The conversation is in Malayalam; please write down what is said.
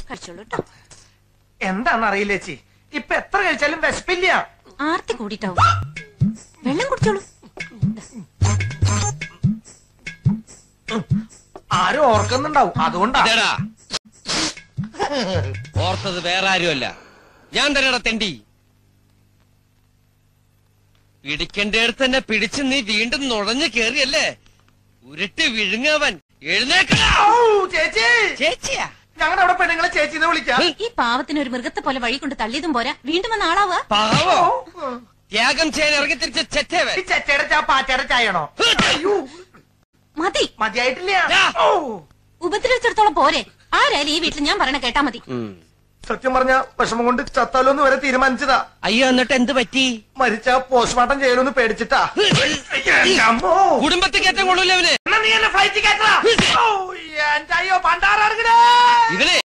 കഴിച്ചോളൂ കേട്ടോ എന്താണെന്ന് അറിയില്ല ചേച്ചി ഇപ്പൊ എത്ര കഴിച്ചാലും വിശപ്പില്ല ആർത്തി കൂടിയിട്ടാവും വെള്ളം കുടിച്ചോളൂ ആരും ഓർക്കുന്നുണ്ടാവും അതുകൊണ്ടാ ഇതെടാ. ഓർത്തത് വേറെ ആരുമല്ല ഞാൻ തന്നെടാ തെണ്ടി പിടിക്കേണ്ടടുത്ത് തന്നെ പിടിച്ച് നീ വീണ്ടും നുഴഞ്ഞു കേറിയല്ലേ ഉരുട്ടി വിഴുങ്ങവൻ എഴുന്നേക്കടാ ഔ, ചേച്ചി ചേച്ചിയാ ഞങ്ങളുടെ അവിടെ പെണ്ണുങ്ങളെ ചേച്ചിന്ന് വിളിക്കാം ഈ പാവത്തിന് ഒരു മൃഗത്തെ പോലെ വഴി കൊണ്ട് തള്ളിയതും പോരാ വീണ്ടും വന്ന ആളാവുക പാവോ ഓ, ത്യാഗം ചെയ്യാൻ ഇറങ്ങി തിരിച്ച ചെറ്റേവൻ ഈ ചെറ്റയുടെ ചാ പാറ്റയുടെ ചായണോ അയ്യോ മതി മതിയായിട്ടില്ല ആ. ഓ, ഉപദ്രവിച്ചിടത്തോളം പോരെ ആരായാലും ഈ വീട്ടിൽ ഞാൻ പറയണ കേട്ടാ മതി സത്യം പറഞ്ഞ വിഷമം കൊണ്ട് ചത്താലോന്ന് വരെ തീരുമാനിച്ചതാ അയ്യോ എന്നിട്ട് എന്ത് പറ്റി മരിച്ച പോസ്റ്റ്മോർട്ടം ചെയ്യലൊന്ന് പേടിച്ചിട്ടാ അമ്മോ. കുടുംബത്തിൽ കയറ്റം കൊള്ളൂല അവന് എന്നാ നീ എന്നെ ഫ്ലൈറ്റ് കയറ്റാ എന്റെ അയ്യോ പണ്ടാറ ഇവനെ